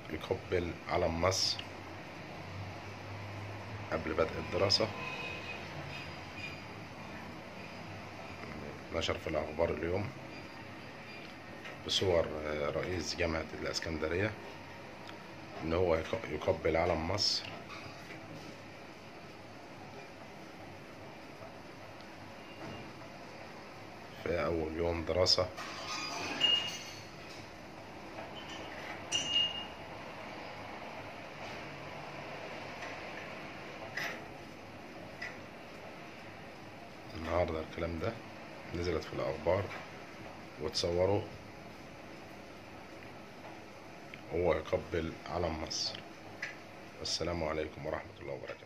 يقبل علم مصر قبل بدء الدراسة نشر في الأخبار اليوم بصور رئيس جامعة الإسكندرية إن هو يقبل علم مصر في أول يوم دراسة النهاردة الكلام ده نزلت في الأخبار وتصوروا هو يقبل علم مصر والسلام عليكم ورحمة الله وبركاته